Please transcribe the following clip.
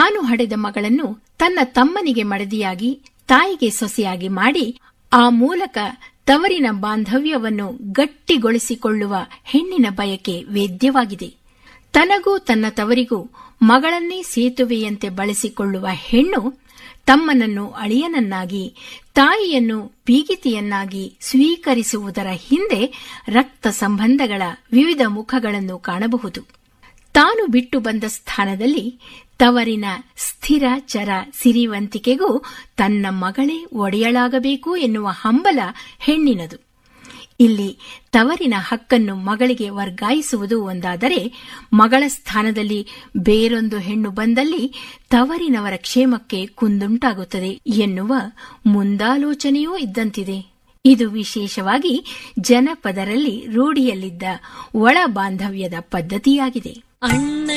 ತಾನು ಹಡೆದ ಮಗಳನ್ನು ತನ್ನ ತಮ್ಮನಿಗೆ ಮಡದಿಯಾಗಿ ತಾಯಿಗೆ ಸೊಸೆಯಾಗಿ ಮಾಡಿ ಆ ಮೂಲಕ ತವರಿನ ಬಾಂಧವ್ಯವನ್ನು ಗಟ್ಟಿಗೊಳಿಸಿಕೊಳ್ಳುವ ಹೆಣ್ಣಿನ ಬಯಕೆ ವೇದ್ಯವಾಗಿದೆ ತನಗೂ ತನ್ನ ತವರಿಗೂ ಮಗಳನ್ನೇ ಸೇತುವೆಯಂತೆ ಬಳಸಿಕೊಳ್ಳುವ ಹೆಣ್ಣು ತಮ್ಮನನ್ನು ಅಳಿಯನನ್ನಾಗಿ ತಾಯಿಯನ್ನು ಬೀಗಿತಿಯನ್ನಾಗಿ ಸ್ವೀಕರಿಸುವುದರ ಹಿಂದೆ ರಕ್ತ ಸಂಬಂಧಗಳ ವಿವಿಧ ಮುಖಗಳನ್ನು ಕಾಣಬಹುದು ತಾನು ಬಿಟ್ಟು ಬಂದ ಸ್ಥಾನದಲ್ಲಿ ತವರಿನ ಸ್ಥಿರ ಚರ ಸಿರಿವಂತಿಕೆಗೂ ತನ್ನ ಮಗಳೇ ಒಡೆಯಳಾಗಬೇಕು ಎನ್ನುವ ಹಂಬಲ ಹೆಣ್ಣಿನದು ಇಲ್ಲಿ ತವರಿನ ಹಕ್ಕನ್ನು ಮಗಳಿಗೆ ವರ್ಗಾಯಿಸುವುದು ಒಂದಾದರೆ ಮಗಳ ಸ್ಥಾನದಲ್ಲಿ ಬೇರೊಂದು ಹೆಣ್ಣು ಬಂದಲ್ಲಿ ತವರಿನವರ ಕ್ಷೇಮಕ್ಕೆ ಕುಂದುಂಟಾಗುತ್ತದೆ ಎನ್ನುವ ಮುಂದಾಲೋಚನೆಯೂ ಇದ್ದಂತಿದೆ ಇದು ವಿಶೇಷವಾಗಿ ಜನಪದರಲ್ಲಿ ರೂಢಿಯಲ್ಲಿದ್ದ ಒಳ ಬಾಂಧವ್ಯದ ಪದ್ಧತಿಯಾಗಿದೆ ಅಣ್ಣ